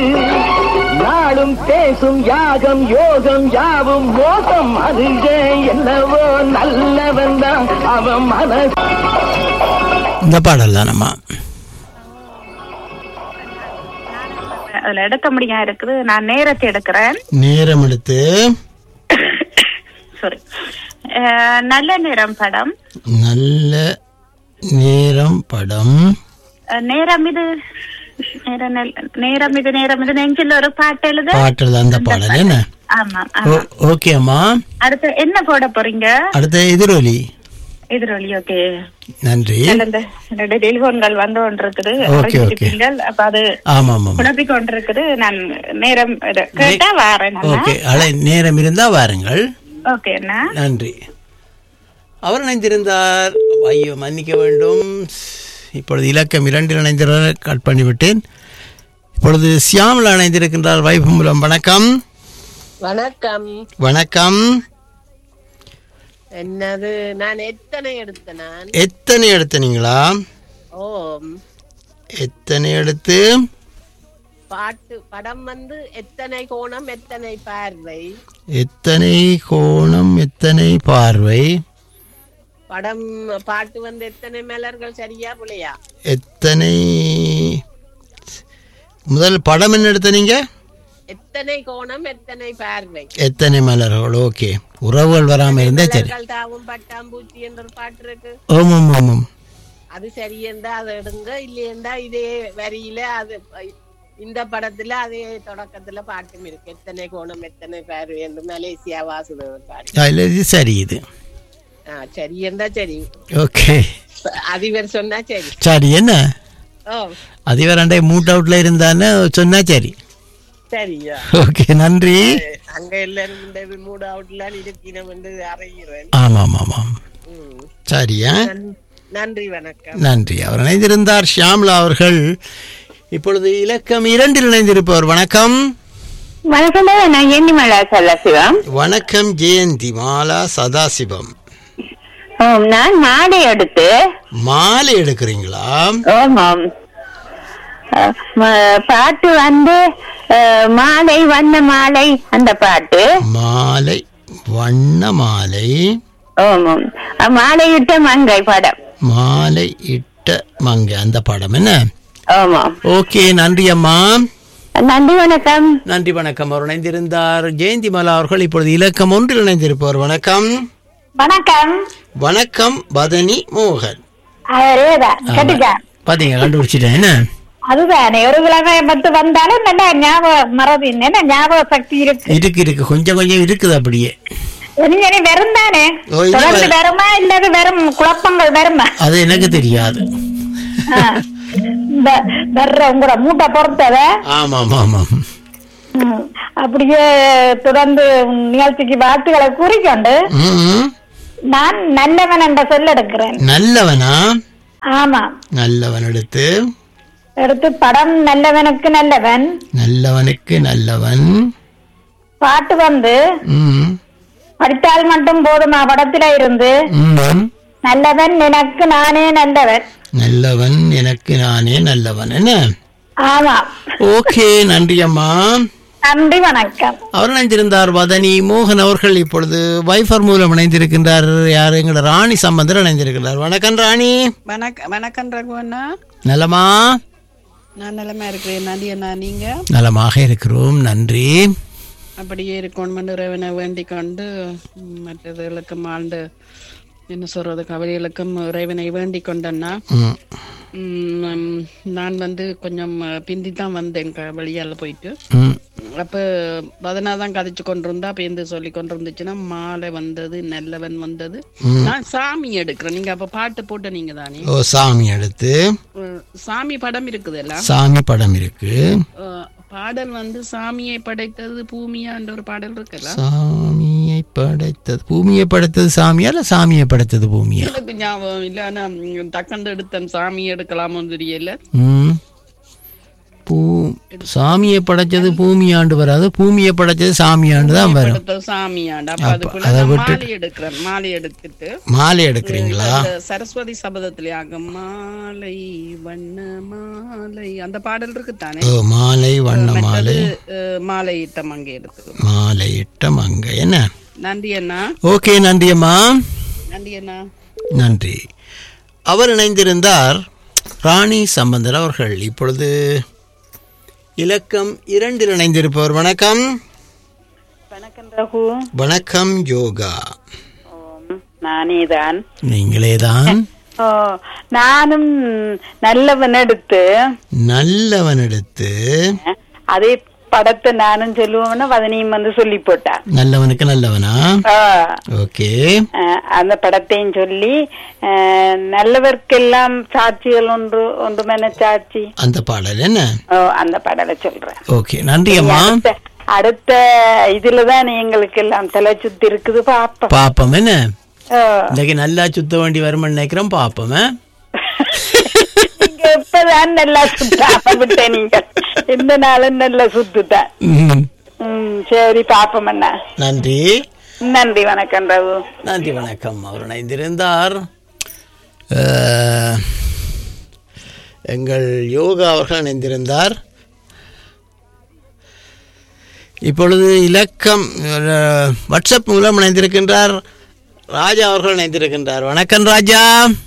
நாளும் பேசும் யாகம் யோகம் யாவும் மோசம் அதுவே என்னவோ நல்லவன் தான் அவன் மனசு இந்த பாடல் தானம்மா அதுல எடுக்க முடியா இருக்குது நான் நேரத்தை எடுக்கிறேன் நேரம் எடுத்து சாரி நல்ல நேரம் படம் நல்ல நேரம் படம் அஹ், நேரம் இது நேரம் நல்- நேரம் இது நேரம் இது நெஞ்சில் ஒரு பாட்டு எழுத பாட்டில் அந்த பாடல் என்ன ஆமா ஆமா ஓ- ஓகே அம்மா அடுத்து என்ன போட போறீங்க அடுத்த எதிரொலி எதிரொலி ஓகே நன்றி இந்த ரெண்டு டெலிபோன்கள் வந்து கொண்டிருக்குது ஓகே, ஓகே. அறிவிப்பீங்கள். அப்ப அது ஆமா ஆமா ஆமா. குழப்பிக் கொண்டிருக்குது நான் நேரம் இது கேட்டா வாரேன் ஓகே அலை நேரம் இருந்தா வாருங்கள் ஓகே அண்ணா நன்றி அவர் இணைந்திருந்தார் ஐயோ மன்னிக்க வேண்டும் இப்பொழுது இலக்கம் இரண்டில் இணைந்திருந்தார் கட் பண்ணிவிட்டேன் இப்பொழுது சியாமில் இணைந்திருக்கின்றார் வைபமுலம் வணக்கம் வணக்கம் வணக்கம் என்னது நான் எத்தனை எடுத்த நான் எத்தனை எடுத்தனீங்களா ஓம் எத்தனை எடுத்து பாட்டு படம் வந்து எத்தனை கோணம் எத்தனை பார்வை எத்தனை கோணம் எத்தனை பார்வை படம் பாட்டு வந்து எத்தனை மலர்கள் சரியா பிள்ளையா எத்தனை முதல் படம் என்ன எடுத்தனீங்க எத்தனை கோணம் எத்தனை பார்வை எத்தனை மலர்கள் ஓகே உறவுகள் வராமல் இருந்தா சரி மலர்கள் தாவும் பட்டாம்பூச்சி என்ற ஒரு பாட்டு இருக்கு ஆமாம் ஆமாம் அது சரியண்டா அதை எடுங்க இல்லையண்டா இதே வரியில அது இந்த படத்துல அதே தொடக்கத்துல பாட்டும் இருக்கு எத்தனை கோணம் எத்தனை பார்வை என்று மலேசியா வாசுதேவன் பாட்டு அதில் இது சரி இது ஆ சரியண்டா சரி ஓகே அதிபர் சொன்னா சரி சரி என்ன ஓ அதிவர் அண்டை மூட் அவுட்ல இருந்தான்னு சொன்னா சரி சரியா ஓகே நன்றி அங்க எல்லாரும் இந்த மூட் அவுட்ல இருக்கணும் என்று அறைகிறேன் ஆமாம் ஆமாம் ம். சரியா நன்- நன்றி வணக்கம் நன்றி அவர் இணைந்திருந்தார் ஷியாம்லா அவர்கள் இப்பொழுது இலக்கம் இரண்டில் இணைந்திருப்பவர் வணக்கம் வணக்கம் நான் எண்ணிமலா சல்லாசிவம் வணக்கம் ஜெயந்தி மாலா சதாசிவம் நான் மாடை எடுத்து மாலை எடுக்கிறீங்களா ஆமாம் அஹ், ம- பாட்டு வந்து அஹ், மாலை வண்ண மாலை அந்த பாட்டு மாலை வண்ண மாலை ஆமாம் அஹ், மாலையிட்ட மங்கை படம் மாலை இட்ட மங்கை அந்த படம் என்ன ஆமாம் ஓகே நன்றி அம்மா நன்றி வணக்கம் நன்றி வணக்கம் அவர் இணைந்திருந்தார் ஜெயந்தி மாலா அவர்கள் இப்பொழுது இலக்கம் ஒன்றில் இணைந்திருப்பவர் வணக்கம் வணக்கம் வணக்கம் பதனி மோகன் அதேதான் ஆமா. பாத்தீங்க கண்டுபிடிச்சிட்டேன் என்ன அதுதானே ஒரு கிழமை மட்டும் வந்தாலும் நல்லா ஞாபகம் மறதி என்ன ஞாபக சக்தி இருக்கு இருக்கு இருக்கு கொஞ்சம் கொஞ்சம் இருக்குது அப்படியே இனி இனி வெறும் தானே ஓ, இனி தொடர்ந்து வரும். வருமா இல்லது வெறும் குழப்பங்கள் வருமா அது எனக்கு தெரியாது ஆ. இந்த வர்ற உங்களோட மூட்டை பொறுத்தத ஆமாம் ஆமாம் ம், அப்படியே தொடர்ந்து நிகழ்ச்சிக்கு வாழ்த்துக்களை கூறிக்கொண்டு ம், நான் நல்லவன் என்ற சொல்ல எடுக்கிறேன் நல்லவனா ஆமா நல்லவன் எடுத்து எடுத்து படம் நல்லவனுக்கு நல்லவன் நல்லவனுக்கு நல்லவன் பாட்டு வந்து ம், படித்தால் மட்டும் போதுமா படத்தில இருந்து ம். நல்லவன் எனக்கு நானே நல்லவன் நல்லவன் எனக்கு நானே நல்லவன் என்ன ஆமா ஓகே நன்றி அம்மா நன்றி வணக்கம் அவர் இணைந்திருந்தார் வதனி மோகன் அவர்கள் இப்பொழுது வைஃபர் மூலம் இணைந்திருக்கின்றார் யார் எங்களோட ராணி சம்பந்தர் இணைந்திருக்கிறார் வணக்கம் ராணி வணக்கம் வணக்கம் ரகுவண்ணா நலமா நான் நிலைமை இருக்கிறேன் நன்றி அண்ணா நீங்க நலமாக இருக்கிறோம் நன்றி அப்படியே இருக்கணும் இறைவனை வேண்டிக் கொண்டு ம், மற்றதுகளுக்கும் ஆண்டு என்ன சொல்றது கவலைகளுக்கும் இறைவனை வேண்டிக் கொண்டேன்னா ம், ம், நான் வந்து கொஞ்சம் பிந்தி தான் வந்தேன் க- வெளியால போயிட்டு ம். அப்ப பதனா தான் கதைச்சு கொண்டிருந்தா அப்ப எந்த சொல்லி கொண்டிருந்துச்சுன்னா மாலை வந்தது நல்லவன் வந்தது நான் சாமி எடுக்கிறேன் நீங்க அப்ப பாட்டு போட்ட நீங்க தானே ஓ சாமி எடுத்து அஹ், சாமி படம் இருக்குதுல்ல சாமி படம் இருக்கு அஹ், பாடல் வந்து சாமியை படைத்தது பூமியான்ற ஒரு பாடல் இருக்குல்ல சாமியை படைத்தது பூமியை படைத்தது சாமியா இல்ல சாமியை படைத்தது பூமியா எனக்கு ஞாபகம் இல்ல ஆனா ம், டக்குன்னு எடுத்தேன் சாமி எடுக்கலாமோ தெரியல ம் பூ சாமியை படைச்சது பூமி ஆண்டு வராது பூமியை படைச்சது சாமி ஆண்டு தான் வரும் அடுத்தது சாமியாண்டா அப்ப அப்ப அதுக்குள்ள அதை நான் விட்டுட்டு- மாலை எடுக்கிறேன் மாலை எடுத்துட்டு மாலை எடுக்கிறீங்களா அந்த சரஸ்வதி சபதத்திலேயாக மாலை வண்ண மாலை அந்த பாடல் இருக்குத்தானே ஓ மாலை வண்ண மாலை மற்றது, அஹ், மாலை இட்டம் அங்கே எடுத்து மாலை இட்டம் அங்க என்ன நன்றி அண்ணா ஓகே நன்றி அம்மா நன்றி அண்ணா நன்றி அவர் இணைந்திருந்தார் ராணி சம்பந்தர் அவர்கள் இப்பொழுது இலக்கம் இரண்டில் இணைந்திருப்பவர் வணக்கம் வணக்கம் ரகு வணக்கம் யோகா நானே தான் நீங்களே தான் ஓ, நானும் நல்லவன் எடுத்து நல்லவன் எடுத்து அதே படத்தை நானும் சொல்லுவேன்னா வதனியும் வந்து சொல்லி போட்டா நல்லவனுக்கு நல்லவனா ஆ, ஓகே அஹ், அந்த படத்தையும் சொல்லி அஹ், நல்லவர்க்கெல்லாம் சாட்சிகள் ஒன்று ஒன்று மன சாட்சி அந்த பாடல் என்ன ஓ, அந்த பாடலை சொல்றேன் ஓகே நன்றி அம்மா அடுத்த அடுத்த இதுலதான் எங்களுக்கு எல்லாம் தலை சுத்தி இருக்குது பாப்போம் பாப்போம் என்ன ஓ, இன்னைக்கு நல்லா சுத்த வேண்டி வரும்னு நினைக்கிறோம் பாப்போம் ஆ? நீங்க எப்பதான் நல்லா சுத்தாம விட்ட நீங்க எந்த நாளும் நல்லா சுத்துதான் ம். ம், சரி பாப்போம் அண்ணா நன்றி நன்றி வணக்கம் ரகு நன்றி வணக்கம் அவர் இணைந்திருந்தார் அஹ், எங்கள் யோகா அவர்கள் இணைந்திருந்தார் இப்பொழுது இலக்கம் அஹ், வாட்ஸ்அப் மூலம் இணைந்திருக்கின்றார் ராஜா அவர்கள் இணைந்திருக்கின்றார் வணக்கம் ராஜா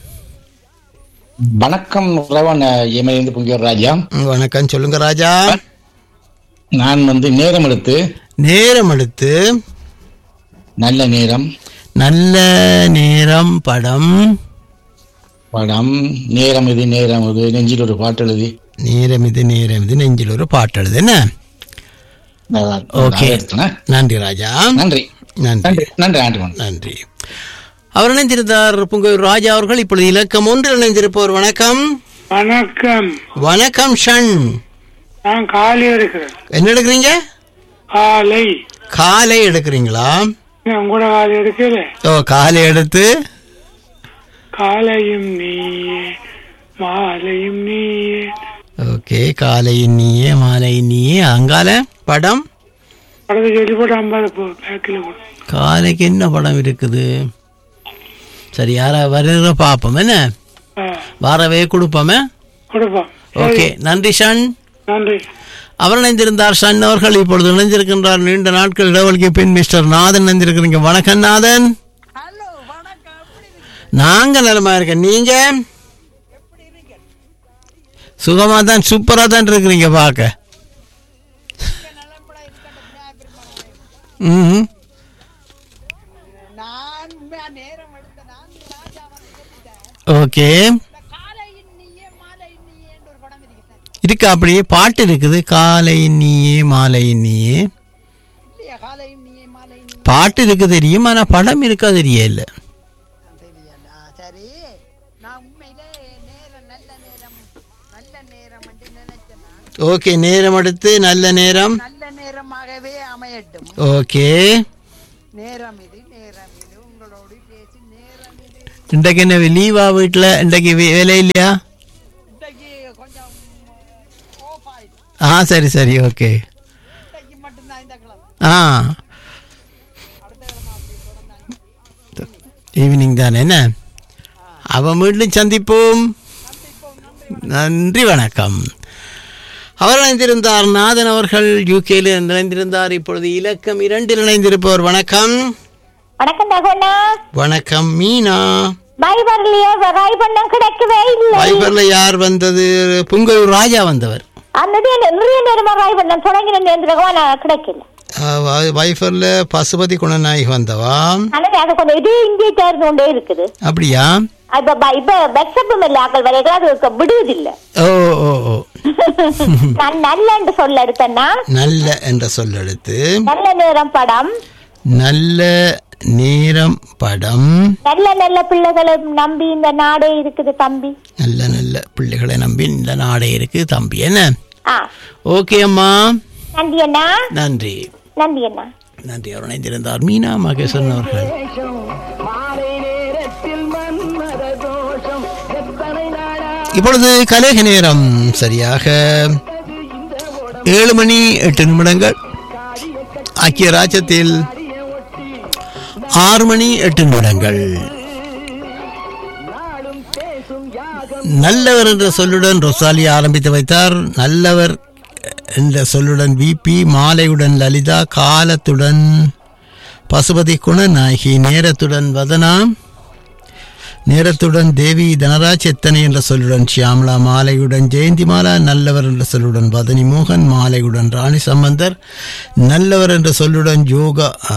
வணக்கம் உறவன் எமலேந்து பொங்கியோர் ராஜா ம், வணக்கம் சொல்லுங்க ராஜா நான் வந்து நேரம் எடுத்து நேரம் எடுத்து நல்ல நேரம் நல்ல நேரம் படம் படம் நேரம் இது நேரம் இது நெஞ்சில் ஒரு பாட்டு எழுதி நேரம் இது நேரம் இது நெஞ்சில் ஒரு பாட்டு எழுது என்ன நான் ஓகே அதை எடுத்தேன். நன்றி ராஜா நன்றி நன்றி நன்றி நன்றி ஆண்டுவன் நன்றி அவர் இணைந்திருந்தார் புங்கூர் ராஜா அவர்கள் இப்பொழுது இலக்கம் ஒன்றில் இணைந்திருப்பவர் வணக்கம் வணக்கம் வணக்கம் ஷன் நான் காலை இருக்கிறேன் என்ன எடுக்கிறீங்க காலை காலை எடுக்கிறீங்களா நான் கூட காலை எடுக்கல ஓ காலை எடுத்து காலையும் நீயே மாலையும் நீயே ஓகே காலையின் நீயே மாலையின் நீயே அங்கால படம் படத்தை சொல்லி போட்டு ஐம்பது போ பேக்கில் போட்டு காலைக்கு என்ன படம் இருக்குது சரி யாரா வருகிற பார்ப்போம் என்ன ஆ, வாரவே கொடுப்போமே கொடுப்போம் ஓகே நன்றி ஷன் நன்றி அவர் இணைந்திருந்தார் ஷன் அவர்கள் இப்பொழுது இணைந்திருக்கின்றார் நீண்ட நாட்கள் இடைவெளிக்கு பின் மிஸ்டர் நாதன் இணைந்திருக்கிறீங்க வணக்கம் நாதன் நாங்க நலமா இருக்கேன் நீங்க சுகமா தான் சூப்பரா தான் இருக்கிறீங்க பார்க்க ம் ஓகே இருக்கு அப்படியே பாட்டு இருக்குது காலை நீயே மாலை நீயே பாட்டு இருக்கு தெரியும் ஆனா படம் இருக்கா தெரியல ஓகே நேரம் எடுத்து நல்ல நேரம் நல்ல நேரமாகவே அமையட்டும் ஓகே நேரம் இது நேரம் இது உங்களோடு பேசி நேரம் இது இன்றைக்கு என்ன லீவா வீட்டில் இன்றைக்கு வே- வேலை இல்லையா இன்றைக்கு கொஞ்சம் ஓஃப் ஆயிடுச்சு ஆ சரி சரி ஓகே இன்றைக்கு மட்டும்தான் இந்த கிழமை ஆ ஈவினிங் தானே என்ன அவன் மீண்டும் சந்திப்போம் நன்றி வணக்கம் அவர் இணைந்திருந்தார் நாதன் அவர்கள் யூகேயில் இணைந்திருந்தார் இப்பொழுது இலக்கம் இரண்டில் இணைந்திருப்பவர் வணக்கம் வணக்கம் தகவண்ணா வணக்கம் மீனா பைபர்லயே ராய் பண்ணம் கிடைக்கவே இல்லை வைபர்ல யார் வந்தது புங்கூர் ராஜா வந்தவர் அந்த நிறைய நேரமா ராய் பண்ணம் தொடங்கின நேரத்துல கிடைக்கல வைஃபர்ல பசுபதி குணநாயகி வந்தவா ஆனா அது கொஞ்சம் இது இங்கே சேர்ந்து கொண்டே இருக்குது அப்படியா இப்ப ப- இப்ப வெக்ஸப்பும் இல்ல ஆக்கள் வரைக்கும் அது க- விடுவதில்லை ஓ ஓ ஓ நான் நல்லன்னு சொல்ல எடுத்தேன்னா நல்ல என்ற சொல்லெடுத்து நல்ல நேரம் படம் நல்ல நேரம் படம் நல்ல நல்ல பிள்ளைகளை நம்பி இந்த நாடே இருக்குது தம்பி நல்ல நல்ல பிள்ளைகளை நம்பி இந்த நாடே இருக்கு தம்பி என்ன ஆ ஓகே அம்மா நன்றி அண்ணா நன்றி நன்றி அண்ணா நன்றி அவர் இணைந்திருந்தார் மீனா மகேசன் அவர்கள் மாலை நேரத்தில் மன்மத தோஷம் எத்தனை நாளா இப்பொழுது கலேக நேரம் சரியாக ஏழு மணி எட்டு நிமிடங்கள் ஐக்கிய ராஜ்யத்தில் ஆறு மணி எட்டு நிமிடங்கள் நல்லவர் என்ற சொல்லுடன் ரொசாலி ஆரம்பித்து வைத்தார் நல்லவர் என்ற சொல்லுடன் விபி மாலையுடன் லலிதா காலத்துடன் பசுபதி குணநாயகி நேரத்துடன் வதனா நேரத்துடன் தேவி தனராஜ் எத்தனை என்ற சொல்லுடன் ஷியாமலா மாலையுடன் ஜெயந்திமாலா நல்லவர் என்ற சொல்லுடன் வதனி மோகன் மாலையுடன் ராணி சம்பந்தர் நல்லவர் என்ற சொல்லுடன் யோகா ஆ,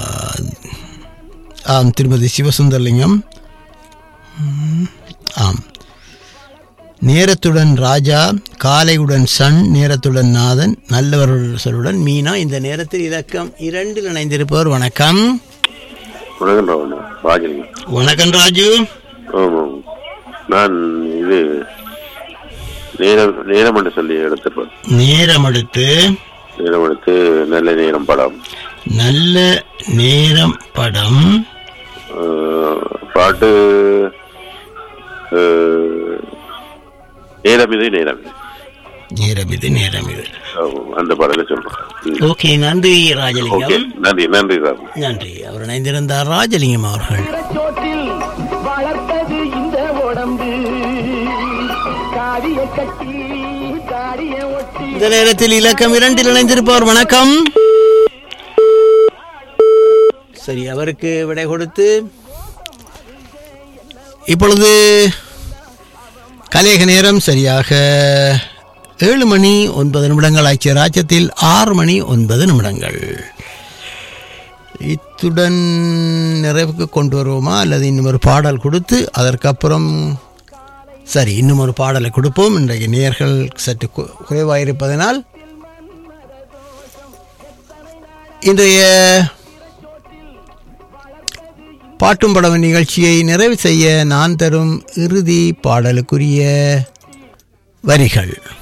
ஆம் திருமதி சிவசுந்தரலிங்கம் ம், ஆம் நேரத்துடன் ராஜா காலையுடன் சன் நேரத்துடன் நாதன் நல்லவர் என்ற சொல்லுடன் மீனா இந்த நேரத்தில் இலக்கம் இரண்டில் இணைந்திருப்பவர் வணக்கம் வணக்கம் ராவணா ராஜலிங்கம் வணக்கம் ராஜு ஆமாம் நான் இது நேரம் நேரம் என்று சொல்லி எடுத்துப்பேன் நேரம் எடுத்து நேரம் எடுத்து நல்ல நேரம் படம் நல்ல நேரம் படம் அஹ், பாட்டு அஹ், நேரம் இது நேரம் இது. நேரம் இது நேரம் இது ஆமாம், அந்த பாடலை சொல்றேன் ம். ஓகே நன்றி ஓகே ராஜலிங்கம் நன்றி நன்றி ராம் நன்றி அவர் இணைந்திருந்தார் ராஜலிங்கம் அவர்கள் சோற்றில் வளர்த்தது இந்த உடம்பு காடிய கட்டி காடிய ஒட்டி இந்த நேரத்தில் இலக்கம் இரண்டில் இணைந்திருப்பவர் வணக்கம் சரி அவருக்கு விடை கொடுத்து இப்பொழுது கலேக நேரம் சரியாக ஏழு மணி ஒன்பது நிமிடங்கள் ஆட்சிய ராஜ்யத்தில் ஆறு மணி ஒன்பது நிமிடங்கள் இத்துடன் நிறைவுக்கு கொண்டு வருவோமா அல்லது இன்னும் ஒரு பாடல் கொடுத்து அதற்கப்புறம் சரி இன்னும் ஒரு பாடலை கொடுப்போம் இன்றைக்கு நேர்கள் சற்று கு- குறைவாயிருப்பதனால் இன்றைய பாட்டும் படம் நிகழ்ச்சியை நிறைவு செய்ய நான் தரும் இறுதி பாடலுக்குரிய வரிகள்